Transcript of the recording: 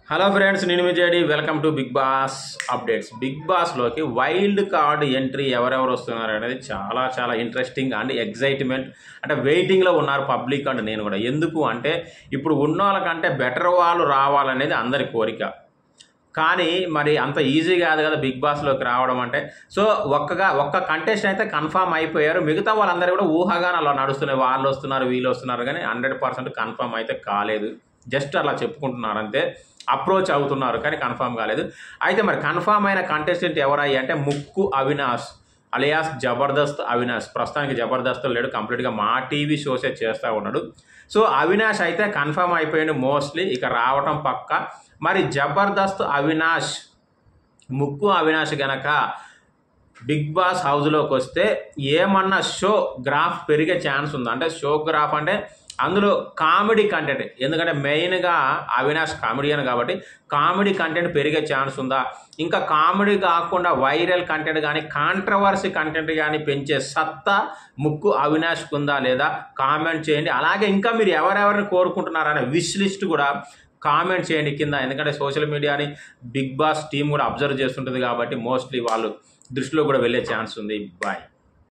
hello friends నేను విజయడి welcome to Bigg Boss updates Bigg బాస్లోకి వైల్డ్ కార్డ్ ఎంట్రీ ఎవరెవరు వస్తున్నారు అనేది చాలా చాలా ఇంట్రెస్టింగ్ అండ్ ఎగ్జైట్మెంట్ అంటే వెయిటింగ్లో ఉన్నారు పబ్లిక్ అండ్ నేను కూడా ఎందుకు అంటే ఇప్పుడు ఉన్న వాళ్ళకంటే బెటర్ వాళ్ళు రావాలనేది అందరి కోరిక కానీ మరి అంత ఈజీ కాదు కదా బిగ్ బాస్లోకి రావడం అంటే సో ఒక్కగా ఒక్క కంటెస్ట్ అయితే కన్ఫామ్ అయిపోయారు మిగతా వాళ్ళందరూ కూడా ఊహగానే అలా నడుస్తున్నాయి వాళ్ళు వస్తున్నారు వీళ్ళు వస్తున్నారు కానీ హండ్రెడ్ పర్సెంట్ కన్ఫామ్ అయితే కాలేదు జస్ట్ అలా చెప్పుకుంటున్నారు అంతే అప్రోచ్ అవుతున్నారు కానీ కన్ఫామ్ కాలేదు అయితే మరి కన్ఫామ్ అయిన కంటెస్టెంట్ ఎవరయ్యి అంటే ముక్కు అవినాష్ అలియాస్ జబర్దస్త్ అవినాష్ ప్రస్తుతానికి జబర్దస్త్ లేడు కంప్లీట్గా మా టీవీ షోసే చేస్తూ ఉన్నాడు సో అవినాష్ అయితే కన్ఫర్మ్ అయిపోయింది మోస్ట్లీ ఇక రావటం పక్క మరి జబర్దస్త్ అవినాష్ ముక్కు అవినాష్ గనక బిగ్ బాస్ హౌస్లోకి వస్తే ఏమన్నా షో గ్రాఫ్ పెరిగే ఛాన్స్ ఉందా అంటే షో గ్రాఫ్ అంటే అందులో కామెడీ కంటెంట్ ఎందుకంటే మెయిన్గా అవినాష్ కామెడియన్ కాబట్టి కామెడీ కంటెంట్ పెరిగే ఛాన్స్ ఉందా ఇంకా కామెడీ కాకుండా వైరల్ కంటెంట్ కానీ కాంట్రవర్సీ కంటెంట్ కానీ పెంచే సత్తా ముక్కు అవినాష్కి ఉందా లేదా కామెంట్ చేయండి అలాగే ఇంకా మీరు ఎవరెవరిని కోరుకుంటున్నారనే విష్ లిస్ట్ కూడా కామెంట్ చేయండి కింద ఎందుకంటే సోషల్ మీడియాని బిగ్ బాస్ టీం కూడా అబ్జర్వ్ చేస్తుంటుంది కాబట్టి మోస్ట్లీ వాళ్ళు దృష్టిలో కూడా వెళ్ళే ఛాన్స్ ఉంది బాయ్